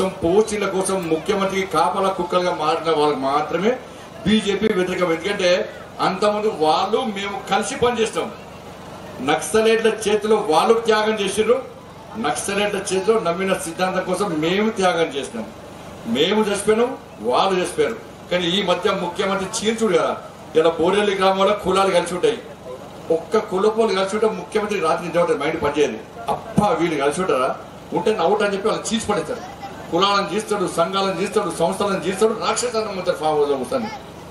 కోసం పోస్టుల కోసం ముఖ్యమంత్రికి కాపలా కుక్కలుగా మారిన వాళ్ళకి మాత్రమే బీజేపీ వ్యతిరేకం ఎందుకంటే అంతకుముందు వాళ్ళు మేము కలిసి పనిచేస్తాం నక్సలైట్ల చేతిలో వాళ్ళు త్యాగం చేసిర్రు నక్సలైట్ల చేతిలో నమ్మిన సిద్ధాంతం కోసం మేము త్యాగం చేసినాం మేము చచ్చిపోయినాం వాళ్ళు చచ్చిపోయారు కానీ ఈ మధ్య ముఖ్యమంత్రి చీల్చుడు కదా ఇలా బోరెల్లి గ్రామంలో కులాలు కలిసి ఉంటాయి ఒక్క కులపోలు కలిసి ఉంటే ముఖ్యమంత్రి రాత్రి నిద్ర ఉంటుంది మైండ్ పనిచేయదు అప్ప వీళ్ళు కలిసి ఉంటారా ఉంటే అవుట్ అని చెప్పి వాళ్ళు చీల్చి పడేస్తారు కులాలను చేస్తాడు సంఘాలను చేస్తాడు సంస్థలను చేస్తాడు రాక్షసాలను ముందు ఫామ్ హౌస్ లో కూర్చొని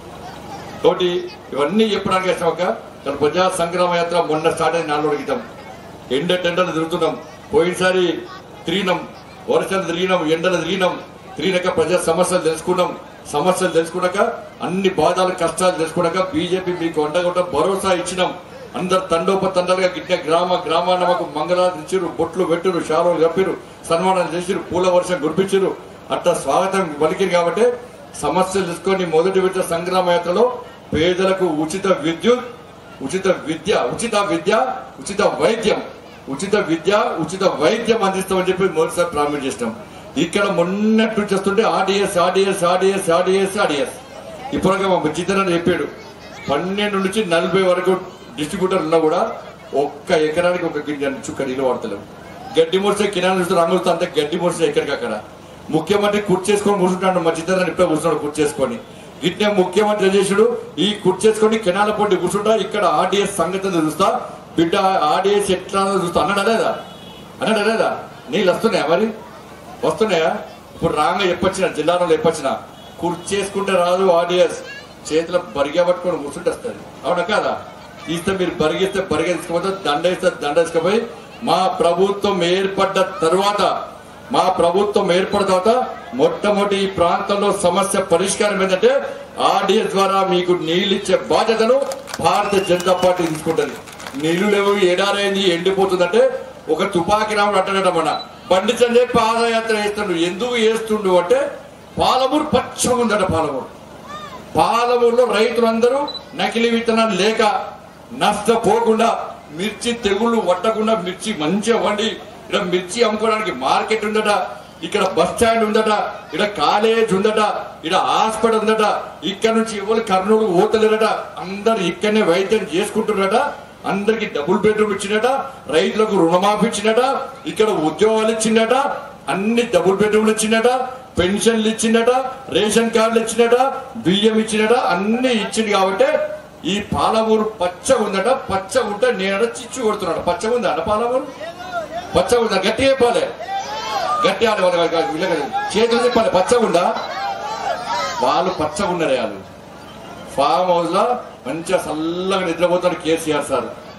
కాబట్టి ఇవన్నీ చెప్పడానికి వచ్చాక ఇక్కడ ప్రజా సంగ్రామ యాత్ర మొన్న స్టార్ట్ అయిన నాలుగు క్రితం ఎండ టెండలు తిరుగుతున్నాం పోయినసారి తిరిగినాం వర్షాలు తిరిగినాం ఎండలు తిరిగినాం తిరిగినాక ప్రజా సమస్యలు తెలుసుకున్నాం సమస్యలు తెలుసుకున్నాక అన్ని బాధలు కష్టాలు తెలుసుకున్నాక బీజేపీ మీకు వంటగొట్ట భరోసా ఇచ్చినాం అందరు తండోప తండలుగా గిట్ట గ్రామ గ్రామాన మాకు మంగళాలు ఇచ్చిరు బొట్లు పెట్టిరు షాలోలు కప్పిరు సన్మానం చేసిరు పూల వర్షం కురిపించిరు అట్లా స్వాగతం పలికిరు కాబట్టి సమస్యలు తీసుకొని మొదటి విడత సంగ్రామ యాత్రలో పేదలకు ఉచిత విద్యుత్ ఉచిత విద్య ఉచిత విద్య ఉచిత వైద్యం ఉచిత విద్య ఉచిత వైద్యం అందిస్తామని చెప్పి మొదటిసారి ప్రారంభం చేసినాం ఇక్కడ మొన్నట్టు చేస్తుంటే ఆర్డిఎస్ ఆర్డిఎస్ ఆర్డిఎస్ ఆర్డిఎస్ ఆర్డిఎస్ ఇప్పుడు మా చిత్రాన్ని చెప్పాడు పన్నెండు నుంచి నలభై వరకు డిస్ట్రిబ్యూటర్ ఉన్నా కూడా ఒక్క ఎకరానికి ఒక గింజ చుక్క నీళ్ళు వాడతలేవు గడ్డి ముడిసే కిరాణా చూస్తే రంగులతో అంతే గడ్డి ముడిసే ఎక్కడికి అక్కడ ముఖ్యమంత్రి కుర్చేసుకొని కూర్చుంటాడు మా చిత్రాన్ని ఇప్పుడే కూర్చున్నాడు కుర్చేసుకొని ఇట్నే ముఖ్యమంత్రి ఏం చేసాడు ఈ కుర్చేసుకొని కెనాల పొట్టి కూర్చుంటా ఇక్కడ ఆర్డిఎస్ సంగతి చూస్తా బిడ్డ ఆర్డిఎస్ ఎట్లా చూస్తా అన్నాడా లేదా అన్నాడా లేదా నీళ్ళు వస్తున్నాయా మరి వస్తున్నాయా ఇప్పుడు రాంగా చెప్పొచ్చిన జిల్లాలో చెప్పొచ్చిన కుర్చేసుకుంటే రాదు ఆర్డిఎస్ చేతిలో బరిగా పట్టుకొని కూర్చుంటే వస్తుంది అవునా కాదా తీస్తే మీరు బరిగిస్తే బరిగా తీసుకుపోతే దండ ఇస్తే దండ తీసుకుపోయి మా ప్రభుత్వం ఏర్పడ్డ తర్వాత మా ప్రభుత్వం ఏర్పడిన తర్వాత మొట్టమొదటి ఈ ప్రాంతంలో సమస్య పరిష్కారం ఏంటంటే ఆర్డిఎస్ ద్వారా మీకు నీళ్ళు ఇచ్చే బాధ్యతను భారతీయ జనతా పార్టీ తీసుకుంటుంది నీళ్లు లేవు ఎడారైంది ఎండిపోతుందంటే ఒక తుపాకీ రాముడు అంటాడట మన బండి సంజయ్ పాదయాత్ర చేస్తుండు ఎందుకు చేస్తుండు అంటే పాలమూరు పచ్చగా ఉందట పాలమూరు పాలమూరులో రైతులందరూ నకిలీ విత్తనాలు లేక నష్టపోకుండా మిర్చి తెగుళ్ళు పట్టకుండా మిర్చి మంచిగా వండి ఇక్కడ మిర్చి అమ్ముకోవడానికి మార్కెట్ ఉందట ఇక్కడ బస్ స్టాండ్ ఉందట ఇక్కడ కాలేజ్ ఉందట ఇక్కడ హాస్పిటల్ ఉందట ఇక్కడ నుంచి ఎవరు కర్నూలు పోతలేరట అందరు ఇక్కడనే వైద్యం చేసుకుంటున్నారట అందరికి డబుల్ బెడ్రూమ్ ఇచ్చినట రైతులకు రుణమాఫీ ఇచ్చినట ఇక్కడ ఉద్యోగాలు ఇచ్చిందట అన్ని డబుల్ బెడ్రూమ్లు ఇచ్చిందట పెన్షన్లు ఇచ్చిందట రేషన్ కార్డులు ఇచ్చినట బియ్యం ఇచ్చినట అన్ని ఇచ్చింది కాబట్టి ఈ పాలమూరు పచ్చ ఉందట పచ్చ ఉంటే నేనట చిచ్చు కొడుతున్నాడు పచ్చ ఉందా అన్న పాలమూరు పచ్చ ఉందా గట్టి చెప్పాలి గట్టి ఆడ చేతులు చెప్పాలి పచ్చ ఉందా వాళ్ళు పచ్చగా ఉన్నారు వాళ్ళు ఫామ్ హౌస్ లో మంచిగా చల్లగా నిద్రపోతాడు కేసీఆర్ సార్